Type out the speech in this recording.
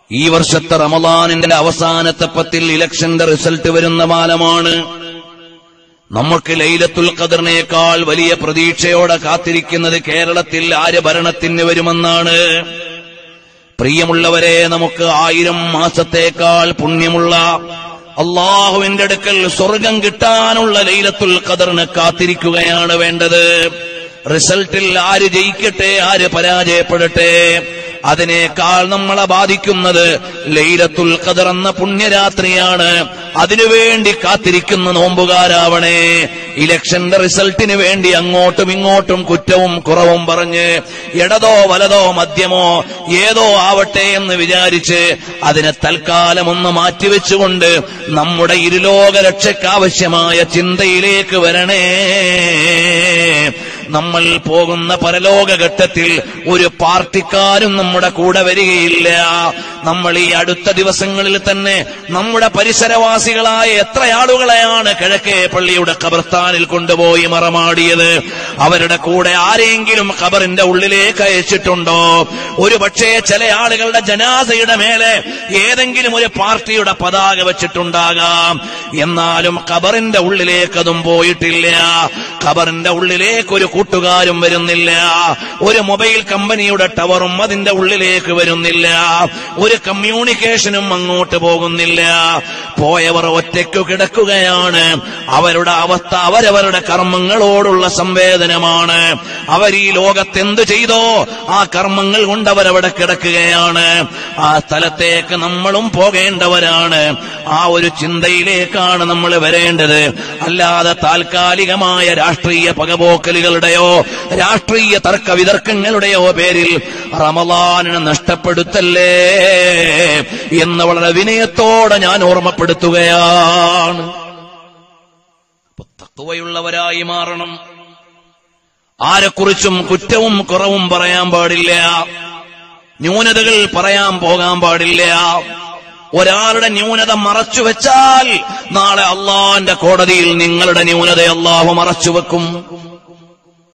ഈ വർഷത്തെ റമദാനിന്റെ അവസാനത്തെ പത്തിൽ ഇലക്ഷന്റെ റിസൾട്ട് വരുന്ന കാലമാണ് നമുക്ക് ലൈലത്തുൽ ഖദറിനേക്കാൾ വലിയ പ്രതീക്ഷയോടെ കാത്തിരിക്കുന്നത് കേരളത്തിൽ ആര് ഭരണത്തിന് വരുമെന്നാണ് പ്രിയമുള്ളവരെ നമുക്ക് ആയിരം മാസത്തേക്കാൾ പുണ്യമുള്ള അള്ളാഹുവിന്റെ അടുക്കൽ സ്വർഗം കിട്ടാനുള്ള ലൈലത്തുൽ ഖദറിന് കാത്തിരിക്കുകയാണ് വേണ്ടത് റിസൾട്ടിൽ ആര് ജയിക്കട്ടെ ആര് പരാജയപ്പെടട്ടെ അതിനേക്കാൾ നമ്മളെ ബാധിക്കുന്നത് ലൈലത്തുൽ ഖദർ എന്ന പുണ്യരാത്രിയാണ് അതിനുവേണ്ടി കാത്തിരിക്കുന്ന നോമ്പുകാരാവണേ ഇലക്ഷന്റെ റിസൾട്ടിന് വേണ്ടി അങ്ങോട്ടും ഇങ്ങോട്ടും കുറ്റവും കുറവും പറഞ്ഞ് ഇടതോ വലതോ മദ്യമോ ഏതോ ആവട്ടെ എന്ന് വിചാരിച്ച് അതിനെ തൽക്കാലം ഒന്ന് മാറ്റിവെച്ചുകൊണ്ട് നമ്മുടെ ഇരുലോക രക്ഷയ്ക്കാവശ്യമായ ചിന്തയിലേക്ക് വരണേ നമ്മൾ പോകുന്ന പരലോക ഘട്ടത്തിൽ ഒരു പാർട്ടിക്കാരും നമ്മുടെ കൂടെ വരികയില്ല നമ്മൾ ഈ അടുത്ത ദിവസങ്ങളിൽ തന്നെ നമ്മുടെ പരിസരവാസികളായ എത്ര ആളുകളെയാണ് കിഴക്കേ പള്ളിയുടെ ഖബർസ്ഥാനിൽ കൊണ്ടുപോയി മറമാടിയത് അവരുടെ കൂടെ ആരെങ്കിലും ഖബറിന്റെ ഉള്ളിലേക്ക് അയച്ചിട്ടുണ്ടോ ഒരു പക്ഷേ ചില ആളുകളുടെ ജനാസയുടെ മേലെ ഏതെങ്കിലും ഒരു പാർട്ടിയുടെ പതാക വെച്ചിട്ടുണ്ടാകാം എന്നാലും ഖബറിന്റെ ഉള്ളിലേക്ക് അതും പോയിട്ടില്ല ഖബറിന്റെ ഉള്ളിലേക്ക് ഒരു കൂട്ടുകാരും വരുന്നില്ല ഒരു മൊബൈൽ കമ്പനിയുടെ ടവറും അതിന്റെ ഉള്ളിലേക്ക് വരുന്നില്ല ഒരു കമ്മ്യൂണിക്കേഷനും അങ്ങോട്ട് പോകുന്നില്ല പോയവർ ഒറ്റയ്ക്കു കിടക്കുകയാണ് അവരുടെ അവസ്ഥ അവരവരുടെ കർമ്മങ്ങളോടുള്ള സംവേദനമാണ് അവർ ഈ ലോകത്ത് എന്ത് ചെയ്തോ ആ കർമ്മങ്ങൾ കൊണ്ട് അവരവിടെ കിടക്കുകയാണ് ആ സ്ഥലത്തേക്ക് നമ്മളും പോകേണ്ടവരാണ് ആ ഒരു ചിന്തയിലേക്കാണ് നമ്മൾ വരേണ്ടത് അല്ലാതെ താൽക്കാലികമായ രാഷ്ട്രീയ പകപോക്കലുകളുടെയോ രാഷ്ട്രീയ തർക്ക വിതർക്കങ്ങളുടെയോ പേരിൽ റമലാനിനെ നഷ്ടപ്പെടുത്തല്ലേ എന്ന് വളരെ വിനയത്തോടെ ഞാൻ ഓർമ്മപ്പെടുത്തുകയാണ് അപ്പൊ തക്കവയുള്ളവരായി മാറണം ആരെക്കുറിച്ചും കുറ്റവും കുറവും പറയാൻ പാടില്ല ന്യൂനതകൾ പറയാൻ പോകാൻ പാടില്ല ഒരാളുടെ ന്യൂനത മറച്ചു വെച്ചാൽ നാളെ അള്ളാന്റെ കോടതിയിൽ നിങ്ങളുടെ ന്യൂനത അള്ളാഹു മറച്ചു വെക്കും